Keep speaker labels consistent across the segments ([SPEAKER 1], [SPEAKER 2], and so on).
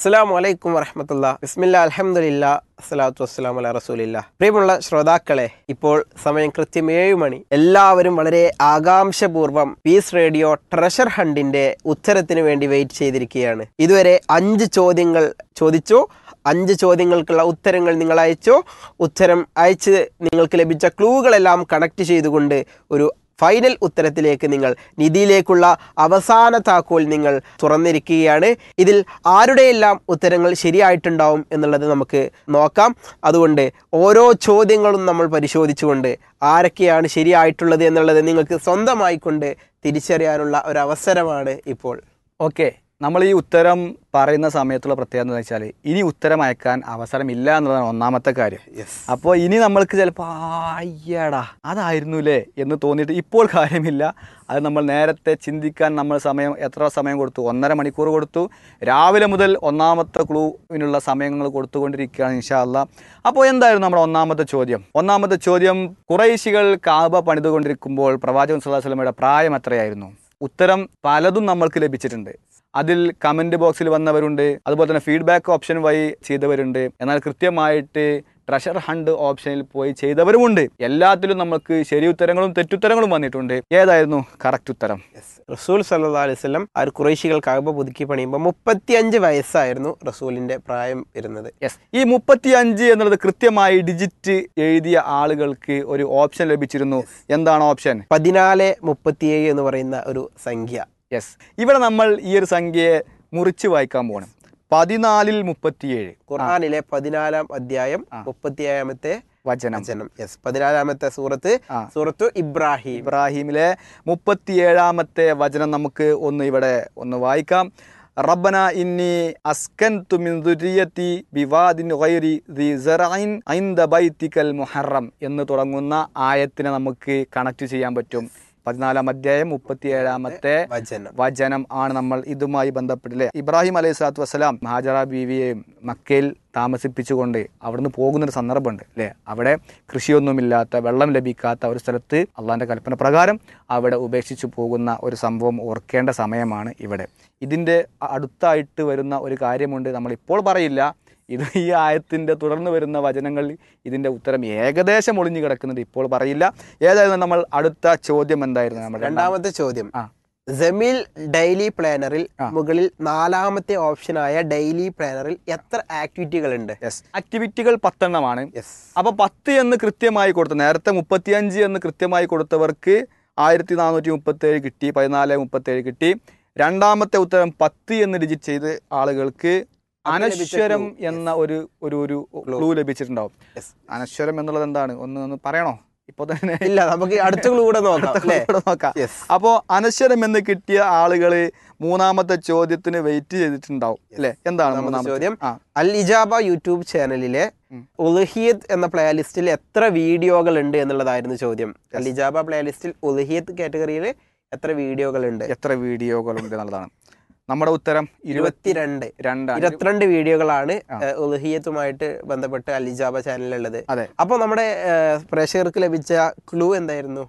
[SPEAKER 1] അസ്സാം വലൈക്കും വറഹമത്തുള്ള ബിസ്മില്ല അലഹമുല്ല അസ്സലാത്തു വസ്സലാം അല റസൂലില്ല പ്രിയമുള്ള ശ്രോതാക്കളെ ഇപ്പോൾ സമയം കൃത്യം ഏഴ് മണി എല്ലാവരും വളരെ ആകാംക്ഷപൂർവ്വം പീസ് റേഡിയോ ട്രഷർ ഹണ്ടിന്റെ ഉത്തരത്തിന് വേണ്ടി വെയിറ്റ് ചെയ്തിരിക്കുകയാണ് ഇതുവരെ അഞ്ച് ചോദ്യങ്ങൾ ചോദിച്ചു അഞ്ച് ചോദ്യങ്ങൾക്കുള്ള ഉത്തരങ്ങൾ നിങ്ങൾ അയച്ചു ഉത്തരം അയച്ച് നിങ്ങൾക്ക് ലഭിച്ച ക്ലൂകളെല്ലാം കണക്ട് ചെയ്തുകൊണ്ട് ഒരു ഫൈനൽ ഉത്തരത്തിലേക്ക് നിങ്ങൾ നിധിയിലേക്കുള്ള അവസാന താക്കോൽ നിങ്ങൾ തുറന്നിരിക്കുകയാണ് ഇതിൽ ആരുടെയെല്ലാം ഉത്തരങ്ങൾ ശരിയായിട്ടുണ്ടാവും എന്നുള്ളത് നമുക്ക് നോക്കാം അതുകൊണ്ട് ഓരോ ചോദ്യങ്ങളും നമ്മൾ പരിശോധിച്ചുകൊണ്ട് ആരൊക്കെയാണ് ശരിയായിട്ടുള്ളത് എന്നുള്ളത് നിങ്ങൾക്ക് സ്വന്തമായിക്കൊണ്ട് തിരിച്ചറിയാനുള്ള ഒരു അവസരമാണ് ഇപ്പോൾ
[SPEAKER 2] ഓക്കെ നമ്മൾ ഈ ഉത്തരം പറയുന്ന സമയത്തുള്ള പ്രത്യേകത എന്ന് വെച്ചാൽ ഇനി ഉത്തരം അയക്കാൻ അവസരമില്ല എന്നുള്ളതാണ് ഒന്നാമത്തെ കാര്യം അപ്പോൾ ഇനി നമ്മൾക്ക് ചിലപ്പോൾ അയ്യടാ അതായിരുന്നുല്ലേ എന്ന് തോന്നിയിട്ട് ഇപ്പോൾ കാര്യമില്ല അത് നമ്മൾ നേരത്തെ ചിന്തിക്കാൻ നമ്മൾ സമയം എത്ര സമയം കൊടുത്തു ഒന്നര മണിക്കൂർ കൊടുത്തു രാവിലെ മുതൽ ഒന്നാമത്തെ ക്ലൂവിനുള്ള സമയങ്ങൾ കൊടുത്തുകൊണ്ടിരിക്കുകയാണ് ഇൻഷാല്ല അപ്പോൾ എന്തായിരുന്നു നമ്മുടെ ഒന്നാമത്തെ ചോദ്യം ഒന്നാമത്തെ ചോദ്യം കുറേശികൾ കാബ പണിതുകൊണ്ടിരിക്കുമ്പോൾ പ്രവാചകൻ സുല്ലാ സ്വലമയുടെ പ്രായം എത്രയായിരുന്നു ഉത്തരം പലതും നമ്മൾക്ക് ലഭിച്ചിട്ടുണ്ട് അതിൽ കമൻറ്റ് ബോക്സിൽ വന്നവരുണ്ട് അതുപോലെ തന്നെ ഫീഡ്ബാക്ക് ഓപ്ഷൻ വഴി ചെയ്തവരുണ്ട് എന്നാൽ കൃത്യമായിട്ട് ട്രഷർ ഹണ്ട് ഓപ്ഷനിൽ പോയി ചെയ്തവരുമുണ്ട് എല്ലാത്തിലും നമുക്ക് ശരി ഉത്തരങ്ങളും തെറ്റുത്തരങ്ങളും വന്നിട്ടുണ്ട് ഏതായിരുന്നു കറക്റ്റ് ഉത്തരം
[SPEAKER 1] റസൂൽ സല്ലാ അലൈഹി സ്വലം ആ ഒരു കുറേശികൾ കാബ പുതുക്കി പണിയുമ്പോൾ മുപ്പത്തിയഞ്ച് വയസ്സായിരുന്നു റസൂലിന്റെ പ്രായം വരുന്നത്
[SPEAKER 2] യെസ് ഈ മുപ്പത്തി അഞ്ച് എന്നുള്ളത് കൃത്യമായി ഡിജിറ്റ് എഴുതിയ ആളുകൾക്ക് ഒരു ഓപ്ഷൻ ലഭിച്ചിരുന്നു എന്താണ് ഓപ്ഷൻ
[SPEAKER 1] പതിനാല് മുപ്പത്തിയേഴ് എന്ന് പറയുന്ന ഒരു സംഖ്യ
[SPEAKER 2] യെസ് ഇവിടെ നമ്മൾ ഈ ഒരു സംഖ്യയെ മുറിച്ച് വായിക്കാൻ പോകണം പതിനാലിൽ മുപ്പത്തിയേഴ്
[SPEAKER 1] ഖുർആാനിലെ പതിനാലാം അധ്യായം
[SPEAKER 2] ആ.
[SPEAKER 1] മുപ്പത്തിയേഴാമത്തെ
[SPEAKER 2] വചനം
[SPEAKER 1] വചനം യെസ് പതിനാലാമത്തെ സൂറത്ത്
[SPEAKER 2] ആ.
[SPEAKER 1] സൂറത്തു ഇബ്രാഹിം
[SPEAKER 2] ഇബ്രാഹിമിലെ മുപ്പത്തിയേഴാമത്തെ വചനം നമുക്ക് ഒന്ന് ഇവിടെ ഒന്ന് വായിക്കാം റബ്ബന ഇന്നി അസ്കൻ തുമിൻ ദുരിയത്തി ബിവാദിൻ ഗൈരി ദി സറൈൻ ഐന്ദ ബൈത്തിക്കൽ മുഹറം എന്ന് തുടങ്ങുന്ന ആയത്തിനെ നമുക്ക് കണക്ട് ചെയ്യാൻ പറ്റും പതിനാലാം അധ്യായം മുപ്പത്തിയേഴാമത്തെ
[SPEAKER 1] വചനം
[SPEAKER 2] വചനം ആണ് നമ്മൾ ഇതുമായി ബന്ധപ്പെട്ടില്ലേ ഇബ്രാഹിം അലൈഹി സ്വലാത്തു വസ്സലാം ഹാജറ ബീവിയെയും മക്കയിൽ താമസിപ്പിച്ചുകൊണ്ട് അവിടുന്ന് പോകുന്നൊരു സന്ദർഭമുണ്ട് അല്ലേ അവിടെ കൃഷിയൊന്നുമില്ലാത്ത വെള്ളം ലഭിക്കാത്ത ഒരു സ്ഥലത്ത് അള്ളാഹിൻ്റെ കൽപ്പന പ്രകാരം അവിടെ ഉപേക്ഷിച്ചു പോകുന്ന ഒരു സംഭവം ഓർക്കേണ്ട സമയമാണ് ഇവിടെ ഇതിൻ്റെ അടുത്തായിട്ട് വരുന്ന ഒരു കാര്യമുണ്ട് നമ്മൾ ഇപ്പോൾ പറയില്ല ഇത് ഈ ആയത്തിൻ്റെ തുടർന്ന് വരുന്ന വചനങ്ങൾ ഇതിൻ്റെ ഉത്തരം ഏകദേശം ഒളിഞ്ഞു കിടക്കുന്നുണ്ട് ഇപ്പോൾ പറയില്ല ഏതായിരുന്നു നമ്മൾ അടുത്ത ചോദ്യം എന്തായിരുന്നു നമ്മുടെ
[SPEAKER 1] രണ്ടാമത്തെ ചോദ്യം
[SPEAKER 2] ആ.
[SPEAKER 1] ജമീൽ ഡെയിലി പ്ലാനറിൽ
[SPEAKER 2] ആ.
[SPEAKER 1] മുകളിൽ നാലാമത്തെ ഓപ്ഷനായ ഡെയിലി പ്ലാനറിൽ എത്ര ആക്ടിവിറ്റികൾ ഉണ്ട്
[SPEAKER 2] യെസ് ആക്ടിവിറ്റികൾ പത്തെണ്ണമാണ്
[SPEAKER 1] യെസ്
[SPEAKER 2] അപ്പോൾ പത്ത് എന്ന് കൃത്യമായി കൊടുത്ത നേരത്തെ മുപ്പത്തിയഞ്ച് എന്ന് കൃത്യമായി കൊടുത്തവർക്ക് ആയിരത്തി നാനൂറ്റി മുപ്പത്തേഴ് കിട്ടി പതിനാല് മുപ്പത്തേഴ് കിട്ടി രണ്ടാമത്തെ ഉത്തരം പത്ത് എന്ന് ഡിജിറ്റ് ചെയ്ത് ആളുകൾക്ക്
[SPEAKER 1] അപ്പോൾ ലഭിച്ച
[SPEAKER 2] അനശ്വരം
[SPEAKER 1] clue.
[SPEAKER 2] എന്ന ഒരു ഒരു ഒരു ക്ലൂ ലഭിച്ചിട്ടുണ്ടാവും
[SPEAKER 1] Yes.
[SPEAKER 2] അനശ്വരം എന്നുള്ളത് എന്താണ് ഒന്ന് ഒന്ന് പറയണോ ഇപ്പൊ തന്നെ
[SPEAKER 1] ഇല്ല നമുക്ക് അടുത്ത ക്ലൂ കൂടെ നോക്കാം
[SPEAKER 2] അടുത്ത
[SPEAKER 1] അല്ലേ
[SPEAKER 2] കൂടെ നോക്കാം
[SPEAKER 1] യെസ്
[SPEAKER 2] അപ്പോൾ അനശ്വരം എന്ന് കിട്ടിയ ആളുകൾ മൂന്നാമത്തെ ചോദ്യത്തിന് വെയിറ്റ് ചെയ്തിട്ടുണ്ടാവും അല്ലേ എന്താണ്
[SPEAKER 1] മൂന്നാമത്തെ
[SPEAKER 2] മൂന്നാമത്തെ
[SPEAKER 1] ചോദ്യം.
[SPEAKER 2] ആ
[SPEAKER 1] അൽ ഇജാബ യൂട്യൂബ് ചാനലിലെ
[SPEAKER 2] ഉം.
[SPEAKER 1] ഉൽഹിയത് എന്ന പ്ലേലിസ്റ്റിൽ എത്ര വീഡിയോകൾ ഉണ്ട് എന്നുള്ളതായിരുന്നു ചോദ്യം അൽ ഇജാബ പ്ലേലിസ്റ്റിൽ ഉൽഹിയത് കാറ്റഗറിയിൽ എത്ര വീഡിയോകൾ ഉണ്ട്
[SPEAKER 2] എത്ര വീഡിയോകളുണ്ട് എന്നുള്ളതാണ് നമ്മുടെ ഉത്തരം ഇരുപത്തി
[SPEAKER 1] ഇരുപത്തിരണ്ട്
[SPEAKER 2] രണ്ടാണ്
[SPEAKER 1] ഇരുപത്തിരണ്ട് വീഡിയോകളാണ്
[SPEAKER 2] ആ.
[SPEAKER 1] ഏഹ്, ഉൽഹിയത്തുമായിട്ട് ബന്ധപ്പെട്ട് അൽ ഇജാബ ചാനലിലുള്ളത്
[SPEAKER 2] അതെ
[SPEAKER 1] അപ്പോൾ നമ്മുടെ ഏഹ്, പ്രേക്ഷകർക്ക് ലഭിച്ച ക്ലൂ എന്തായിരുന്നു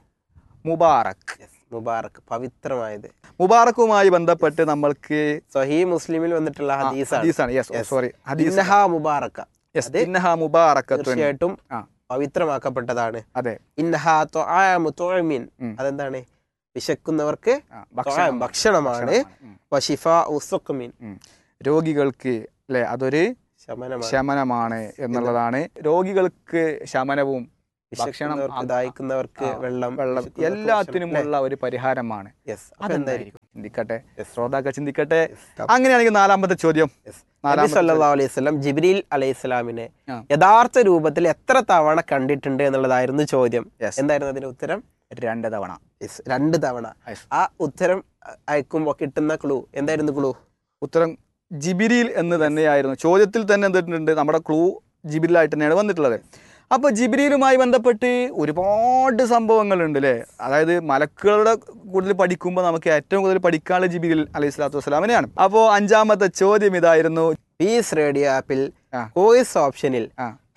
[SPEAKER 2] മുബാറക്
[SPEAKER 1] മുബാറക് പവിത്രമായത്
[SPEAKER 2] മുബാറക്കുമായി ബന്ധപ്പെട്ട് നമ്മൾക്ക്
[SPEAKER 1] സഹീ മുസ്ലിമിൽ വന്നിട്ടുള്ള ഹദീസാണ്
[SPEAKER 2] ഹദീസാണ് യെസ്
[SPEAKER 1] Yes.
[SPEAKER 2] സോറി ഹദീസ്
[SPEAKER 1] ഇന്നഹ മുബാറക്ക
[SPEAKER 2] യെസ്
[SPEAKER 1] അത്
[SPEAKER 2] ഇന്നഹ മുബാറക്കത്തുൻ
[SPEAKER 1] തീർച്ചയായിട്ടും
[SPEAKER 2] ആ.
[SPEAKER 1] പവിത്രമാക്കപ്പെട്ടതാണ്
[SPEAKER 2] അതെ
[SPEAKER 1] ഇന്നഹ തൊആമു തുഅമിൻ
[SPEAKER 2] ഉം.
[SPEAKER 1] അതെന്താണ് വിശക്കുന്നവർക്ക്
[SPEAKER 2] ആ,
[SPEAKER 1] തൊആം,
[SPEAKER 2] ഭക്ഷണം
[SPEAKER 1] ഭക്ഷണമാണ്
[SPEAKER 2] ഉം.
[SPEAKER 1] വഷിഫ ഉസുഖ്മിൻ
[SPEAKER 2] രോഗികൾക്ക് അല്ലെ അതൊരു
[SPEAKER 1] ശമനമാണ്
[SPEAKER 2] ശമനമാണ് എന്നുള്ളതാണ് രോഗികൾക്ക് ശമനവും ഭക്ഷണം
[SPEAKER 1] വിശക്കുന്നവർക്ക്
[SPEAKER 2] ആ-
[SPEAKER 1] ദാഹിക്കുന്നവർക്ക്
[SPEAKER 2] ആ,
[SPEAKER 1] വെള്ളം
[SPEAKER 2] വെള്ളം
[SPEAKER 1] വിശക്കുന്നവർക്ക്
[SPEAKER 2] എല്ലാത്തിനുമുള്ള ഒരു പരിഹാരമാണ്
[SPEAKER 1] യെസ് അപ്പൊ എന്തായിരിക്കും
[SPEAKER 2] അതെന്തായിരിക്കും ചിന്തിക്കട്ടെ
[SPEAKER 1] Yes.
[SPEAKER 2] ശ്രോതാക്കൾ ചിന്തിക്കട്ടെ
[SPEAKER 1] Yes.
[SPEAKER 2] അങ്ങനെയാണെങ്കിൽ നാലാമത്തെ ചോദ്യം
[SPEAKER 1] Yes. നബി
[SPEAKER 2] നാലാമത്തെ
[SPEAKER 1] സല്ലല്ലാഹു അലൈഹി വസല്ലം ജിബ്രീൽ അലൈഹി സ്വലാമിനെ
[SPEAKER 2] ആ.
[SPEAKER 1] യഥാർത്ഥ രൂപത്തിൽ എത്ര തവണ കണ്ടിട്ടുണ്ട് എന്നുള്ളതായിരുന്നു ചോദ്യം
[SPEAKER 2] Yes.
[SPEAKER 1] എന്തായിരുന്നു അതിന്റെ ഉത്തരം
[SPEAKER 2] രണ്ട് തവണ
[SPEAKER 1] Yes, രണ്ട് തവണ
[SPEAKER 2] Yes.
[SPEAKER 1] ആ ഉത്തരം അ- അയക്കുമ്പോൾ കിട്ടുന്ന ക്ലൂ എന്തായിരുന്നു ക്ലൂ
[SPEAKER 2] ഉത്തരം ജിബിരിയിൽ എന്ന് തന്നെയായിരുന്നു ചോദ്യത്തിൽ തന്നെ എന്തിട്ടുണ്ട് നമ്മുടെ ക്ലൂ ജിബിരിലായിട്ട് തന്നെയാണ് വന്നിട്ടുള്ളത് അപ്പോൾ ജിബിരിയിലുമായി ബന്ധപ്പെട്ട് ഒരുപാട് സംഭവങ്ങളുണ്ട് അല്ലേ അതായത് മലക്കുകളുടെ കൂടുതൽ പഠിക്കുമ്പോൾ നമുക്ക് ഏറ്റവും കൂടുതൽ പഠിക്കാനുള്ള ജിബിരിൽ അലൈഹി സ്വലാത്തു വസ്സലാമിനെയാണ് അപ്പോൾ അഞ്ചാമത്തെ ചോദ്യം ഇതായിരുന്നു
[SPEAKER 1] പീസ് റേഡിയോ ആപ്പിൽ
[SPEAKER 2] ആ.
[SPEAKER 1] വോയിസ് ഓപ്ഷനിൽ
[SPEAKER 2] ആ.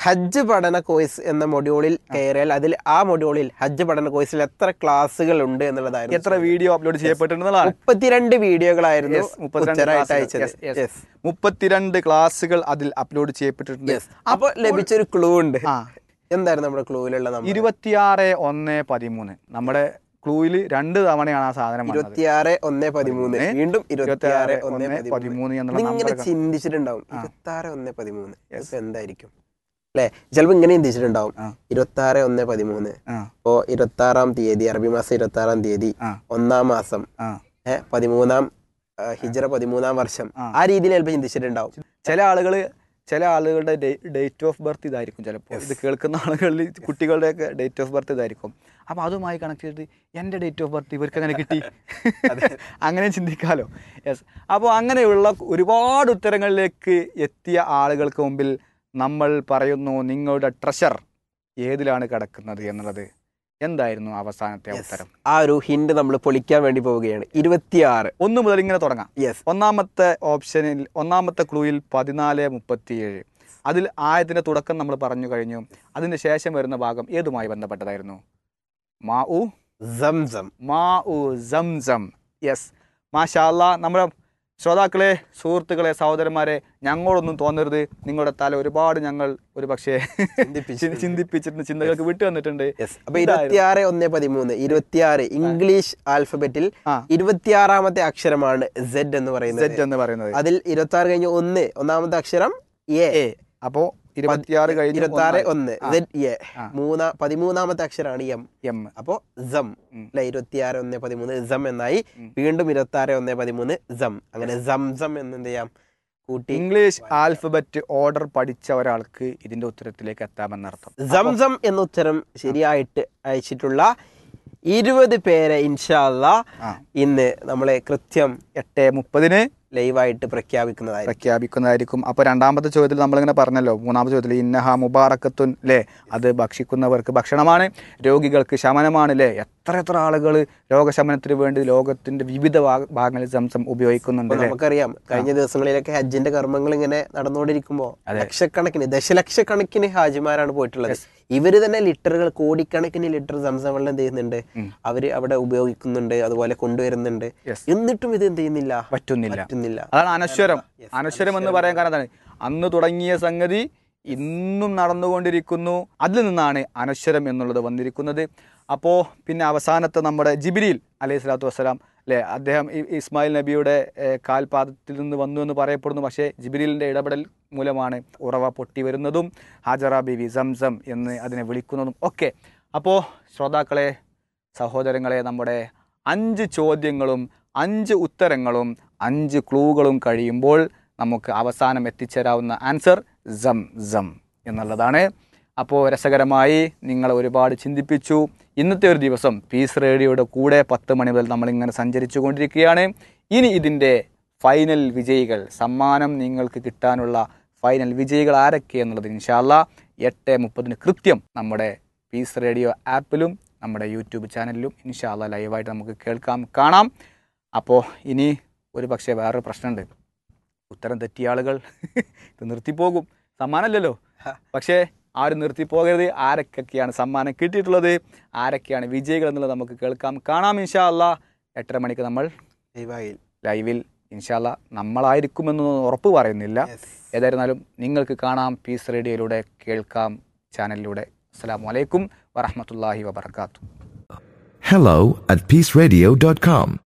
[SPEAKER 1] ഹജ്ജ് പഠന കോഴ്സ് എന്ന മൊഡ്യൂളിൽ കയറിയാൽ അതിൽ ആ മൊഡ്യൂളിൽ ഹജ്ജ് പഠന കോഴ്സിൽ എത്ര ക്ലാസ്സുകൾ ഉണ്ട് എന്നുള്ളതായിരുന്നു
[SPEAKER 2] എത്ര വീഡിയോ അപ്ലോഡ് ചെയ്യപ്പെട്ടിട്ടുള്ളതാണ്
[SPEAKER 1] മുപ്പത്തിരണ്ട് വീഡിയോകളായിരുന്നു
[SPEAKER 2] Yes, മുപ്പത്തിരണ്ട്
[SPEAKER 1] ഉത്തരമായിട്ട്
[SPEAKER 2] ക്ലാസ്സുകൾ.
[SPEAKER 1] അയച്ചത്
[SPEAKER 2] Yes, yes.
[SPEAKER 1] Yes.
[SPEAKER 2] മുപ്പത്തിരണ്ട് ക്ലാസ്സുകൾ അതിൽ അപ്ലോഡ് ചെയ്യപ്പെട്ടിട്ടുണ്ട്
[SPEAKER 1] Yes. അപ്പൊ ലഭിച്ചൊരു ക്ലൂ ഉണ്ട്
[SPEAKER 2] ആ.
[SPEAKER 1] എന്തായിരുന്നു നമ്മുടെ ക്ലൂവിലുള്ള നമ്പർ
[SPEAKER 2] ഇരുപത്തിയാറ് ഒന്ന് പതിമൂന്ന് നമ്മുടെ ക്ലൂവിൽ രണ്ട് തവണയാണ് ആ സാധനം വന്നത്
[SPEAKER 1] ഇരുപത്തിയാറ് ഒന്ന് പതിമൂന്ന്
[SPEAKER 2] ഏ?
[SPEAKER 1] വീണ്ടും ഇരുപത്തിയാറ്
[SPEAKER 2] ഇരുപത്തിയാറ്
[SPEAKER 1] ഒന്ന്
[SPEAKER 2] ഒന്ന്
[SPEAKER 1] പതിമൂന്ന്
[SPEAKER 2] പതിമൂന്ന് എന്നുള്ള
[SPEAKER 1] ഇങ്ങനെ
[SPEAKER 2] നമ്പർ
[SPEAKER 1] ചിന്തിച്ചിട്ടുണ്ടാവും ഇരുപത്തി ഒന്ന് പതിമൂന്ന് ഇപ്പൊ എന്തായിരിക്കും അല്ലെ ചിലപ്പോ ഇങ്ങനെ ചിന്തിച്ചിട്ടുണ്ടാവും
[SPEAKER 2] ആ.
[SPEAKER 1] ഇരുപത്തി ആറ് ഒന്ന് പതിമൂന്ന്
[SPEAKER 2] ആ
[SPEAKER 1] ഇപ്പോ ഇരുപത്തി ആറാം തീയതി അറബി മാസം ഇരുപത്തി ആറാം തീയതി
[SPEAKER 2] ആ.
[SPEAKER 1] ഒന്നാം മാസം
[SPEAKER 2] ആ
[SPEAKER 1] ഏഹ് പതിമൂന്നാം ആ, ഹിജ്റ പതിമൂന്നാം വർഷം
[SPEAKER 2] ആ.
[SPEAKER 1] ആ രീതിയിൽ ചിലപ്പോൾ ചിന്തിച്ചിട്ടുണ്ടാവും
[SPEAKER 2] ചില ആളുകൾ ചില ആളുകളുടെ ഡേറ്റ് ഓഫ് ബർത്ത് ഇതായിരിക്കും ചിലപ്പോൾ ഇത് കേൾക്കുന്ന ആളുകളിൽ കുട്ടികളുടെയൊക്കെ ഡേറ്റ് ഓഫ് ബർത്ത് ഇതായിരിക്കും അപ്പോൾ അതുമായി കണക്ട് ചെയ്തിട്ട് എൻ്റെ ഡേറ്റ് ഓഫ് ബർത്ത് ഇവർക്ക് അങ്ങനെ കിട്ടി അങ്ങനെ ചിന്തിക്കാമല്ലോ യെസ് അപ്പോൾ അങ്ങനെയുള്ള ഒരുപാട് ഉത്തരങ്ങളിലേക്ക് എത്തിയ ആളുകൾക്ക് മുമ്പിൽ നമ്മൾ പറയുന്നു നിങ്ങളുടെ ട്രഷർ ഏതിലാണ് കിടക്കുന്നത് എന്നുള്ളത് എന്തായിരുന്നു അവസാനത്തെ ഉത്തരം
[SPEAKER 1] ആ ഒരു ഹിന്റ് നമ്മൾ പൊളിക്കാൻ വേണ്ടി പോവുകയാണ് ഇരുപത്തിയാറ്
[SPEAKER 2] ഒന്ന് മുതൽ ഇങ്ങനെ തുടങ്ങാം
[SPEAKER 1] യെസ്
[SPEAKER 2] ഒന്നാമത്തെ ഓപ്ഷനിൽ ഒന്നാമത്തെ ക്ലൂയിൽ പതിനാല് മുപ്പത്തിയേഴ് അതിൽ ആയതിൻ്റെ തുടക്കം നമ്മൾ പറഞ്ഞു കഴിഞ്ഞു അതിന് ശേഷം വരുന്ന ഭാഗം ഏതുമായി ബന്ധപ്പെട്ടതായിരുന്നു മാ ഉ
[SPEAKER 1] സംസം
[SPEAKER 2] മാ ഉ സംസം യെസ് മാഷാല്ല നമ്മുടെ ശ്രോതാക്കളെ സുഹൃത്തുക്കളെ സഹോദരന്മാരെ ഞങ്ങളൊന്നും തോന്നരുത് നിങ്ങളുടെ തല ഒരുപാട് ഞങ്ങൾ ഒരു പക്ഷേ
[SPEAKER 1] ചിന്തിപ്പിച്ചിട്ടുണ്ട്.
[SPEAKER 2] ചിന്തിപ്പിച്ചിട്ടുണ്ട് ചിന്തകൾക്ക് വിട്ടു വന്നിട്ടുണ്ട്
[SPEAKER 1] യെസ് അപ്പൊ ഇരുപത്തിയാറ് ഒന്ന് പതിമൂന്ന് ഇരുപത്തിയാറ് ഇംഗ്ലീഷ് ആൽഫബറ്റിൽ
[SPEAKER 2] ആ.
[SPEAKER 1] ഇരുപത്തിയാറാമത്തെ അക്ഷരമാണ് സെഡ് എന്ന് പറയുന്നത്
[SPEAKER 2] സെറ്റ് എന്ന് പറയുന്നത്
[SPEAKER 1] അതിൽ ഇരുപത്തി ആറ് കഴിഞ്ഞ് ഒന്ന് ഒന്നാമത്തെ അക്ഷരം എ
[SPEAKER 2] എ അപ്പോ ഇരുപത്തിയാറ് കഴിഞ്ഞ്
[SPEAKER 1] ഇരുപത്തി ആറ് ഒന്ന്
[SPEAKER 2] ആ.
[SPEAKER 1] സെഡ് എ
[SPEAKER 2] ആ.
[SPEAKER 1] മൂന്നാ പതിമൂന്നാമത്തെ അക്ഷരമാണ് എം
[SPEAKER 2] എം
[SPEAKER 1] അപ്പോ സം
[SPEAKER 2] ഉം.
[SPEAKER 1] അല്ലെ ഇരുപത്തിയാറ് ഒന്ന് പതിമൂന്ന് സം എന്നായി
[SPEAKER 2] ഉം.
[SPEAKER 1] വീണ്ടും ഇരുപത്തി ആറ് ഒന്ന് പതിമൂന്ന് സം അങ്ങനെ സം സം എന്ന് എന്ത് ചെയ്യാം കൂട്ടി
[SPEAKER 2] ഇംഗ്ലീഷ് ആൽഫബറ്റ് ഓർഡർ പഠിച്ച ഒരാൾക്ക് ഇതിന്റെ ഉത്തരത്തിലേക്ക് എത്താമെന്നർത്ഥം
[SPEAKER 1] സംസം എന്ന ഉത്തരം ശരിയായിട്ട് അയച്ചിട്ടുള്ള ഇരുപത് പേരെ ഇൻഷാല്ല
[SPEAKER 2] ആ.
[SPEAKER 1] ഇന്ന് നമ്മളെ കൃത്യം
[SPEAKER 2] എട്ട് മുപ്പതിന്
[SPEAKER 1] ലൈവായിട്ട് പ്രഖ്യാപിക്കുന്നതായിരിക്കും
[SPEAKER 2] പ്രഖ്യാപിക്കുന്നതായിരിക്കും അപ്പൊ രണ്ടാമത്തെ ചോദ്യത്തിൽ നമ്മളിങ്ങനെ പറഞ്ഞല്ലോ മൂന്നാമത്തെ ചോദ്യത്തിൽ ഇന്നഹ മുബാറക്കത്തുൻ അല്ലേ അത് ഭക്ഷിക്കുന്നവർക്ക് ഭക്ഷണമാണ് രോഗികൾക്ക് ശമനമാണ് അല്ലേ എത്ര എത്ര ആളുകൾ രോഗശമനത്തിന് വേണ്ടി ലോകത്തിന്റെ വിവിധ ഭാഗ- ഭാഗങ്ങളിൽ സംസം ഉപയോഗിക്കുന്നുണ്ട്
[SPEAKER 1] അപ്പൊ
[SPEAKER 2] അല്ലേ
[SPEAKER 1] നമുക്കറിയാം കഴിഞ്ഞ ദിവസങ്ങളിലൊക്കെ ഹജ്ജിന്റെ കർമ്മങ്ങൾ ഇങ്ങനെ നടന്നുകൊണ്ടിരിക്കുമ്പോ ലക്ഷക്കണക്കിന് ദശലക്ഷക്കണക്കിന് ഹാജിമാരാണ് പോയിട്ടുള്ളത് ഇവര് തന്നെ ലിറ്ററുകൾ കോടിക്കണക്കിന് ലിറ്റർ സംസം വെള്ളം എന്ത് ചെയ്യുന്നുണ്ട് അവര് അവിടെ ഉപയോഗിക്കുന്നുണ്ട് അതുപോലെ കൊണ്ടുവരുന്നുണ്ട്
[SPEAKER 2] Yes.
[SPEAKER 1] എന്നിട്ടും ഇത് എന്ത് ചെയ്യുന്നില്ല
[SPEAKER 2] പറ്റുന്നില്ല
[SPEAKER 1] പറ്റുന്നില്ല
[SPEAKER 2] അതാണ് അനശ്വരം അനശ്വരം എന്ന് പറയാൻ കാരണം എന്താണ് അന്ന് തുടങ്ങിയ സംഗതി ഇന്നും നടന്നുകൊണ്ടിരിക്കുന്നു അതിൽ നിന്നാണ് അനശ്വരം എന്നുള്ളത് വന്നിരിക്കുന്നത് അപ്പോൾ പിന്നെ അവസാനത്തെ നമ്മുടെ ജിബിരിൽ അലൈഹി സ്വലാത്തു വസ്സലാം അല്ലേ അദ്ദേഹം ഈ ഇസ്മായിൽ നബിയുടെ ഏഹ്, കാൽപാദത്തിൽ നിന്ന് വന്നു എന്ന് പറയപ്പെടുന്നു പക്ഷേ ജിബിരിലിൻ്റെ ഇടപെടൽ മൂലമാണ് ഉറവ പൊട്ടി വരുന്നതും ഹാജറ ബിബി സംസം എന്ന് അതിനെ വിളിക്കുന്നതും ഒക്കെ അപ്പോൾ ശ്രോതാക്കളെ സഹോദരങ്ങളെ നമ്മുടെ അഞ്ച് ചോദ്യങ്ങളും അഞ്ച് ഉത്തരങ്ങളും അഞ്ച് ക്ലൂകളും കഴിയുമ്പോൾ നമുക്ക് അവസാനം എത്തിച്ചേരാവുന്ന ആൻസർ സം സം എന്നുള്ളതാണ് അപ്പോൾ രസകരമായി നിങ്ങൾ ഒരുപാട് ചിന്തിപ്പിച്ചു ഇന്നത്തെ ഒരു ദിവസം പീസ് റേഡിയോയുടെ കൂടെ പത്ത് മണി മുതൽ നമ്മളിങ്ങനെ സഞ്ചരിച്ചു കൊണ്ടിരിക്കുകയാണ് ഇനി ഇതിൻ്റെ ഫൈനൽ വിജയികൾ സമ്മാനം നിങ്ങൾക്ക് കിട്ടാനുള്ള ഫൈനൽ വിജയികൾ ആരൊക്കെ എന്നുള്ളത് ഇൻഷാല്ല എട്ട് മുപ്പതിന് കൃത്യം നമ്മുടെ പീസ് റേഡിയോ ആപ്പിലും നമ്മുടെ യൂട്യൂബ് ചാനലിലും ഇൻഷാല്ല ലൈവായിട്ട് നമുക്ക് കേൾക്കാം കാണാം അപ്പോൾ ഇനി ഒരു പക്ഷേ വേറൊരു പ്രശ്നമുണ്ട് ഉത്തരം തെറ്റിയ ആളുകൾ ഇത് നിർത്തിപ്പോകും സമ്മാനമല്ലല്ലോ പക്ഷേ ആരും നിർത്തിപ്പോകരുത് ആരൊക്കെയാണ് സമ്മാനം കിട്ടിയിട്ടുള്ളത് ആരൊക്കെയാണ് വിജയികൾ എന്നുള്ളത് നമുക്ക് കേൾക്കാം കാണാം ഇൻഷാ അല്ലാ എട്ടര മണിക്ക് നമ്മൾ
[SPEAKER 1] ദയവായി
[SPEAKER 2] ലൈവിൽ ഇൻഷാല്ല നമ്മളായിരിക്കുമെന്നൊന്നും ഉറപ്പ് പറയുന്നില്ല ഏതായിരുന്നാലും നിങ്ങൾക്ക് കാണാം പീസ് റേഡിയോയിലൂടെ കേൾക്കാം ചാനലിലൂടെ അസ്സാം വലൈക്കും വറഹമത്തല്ലാഹി വബർക്കാത്തു
[SPEAKER 3] Hello at peaceradio.com.